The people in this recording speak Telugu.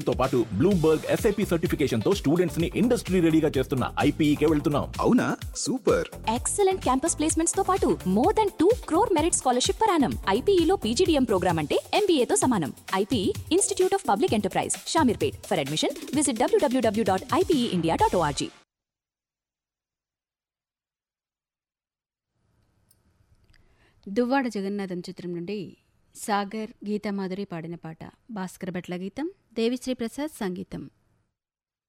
తో పాటు బ్లూంబర్గ్ ఎస్ఐపి సర్టిఫికేషన్ తో స్టూడెంట్స్ ని ఇండస్ట్రీ రెడీగా చేస్తున్న ఐపీఈకే వెళ్తున్నాం అవునా సూపర్ ఎక్సలెంట్ క్యాంపస్ ప్లేస్మెంట్స్ తో పాటు more than two crore merit scholarship per annum ఐపీఈలో పీజీడీఎం ప్రోగ్రామ్ అంటే MBA తో సమానం IPE institute of public enterprise Shamirpet for admission visit W W W dot IPE dot O R G Duvvada Jagannadham చిత్రం నుండి సాగర్ గీతామాధురి పాడిన పాట భాస్కర్ భట్ల గీతం దేవిశ్రీ ప్రసాద్ సంగీతం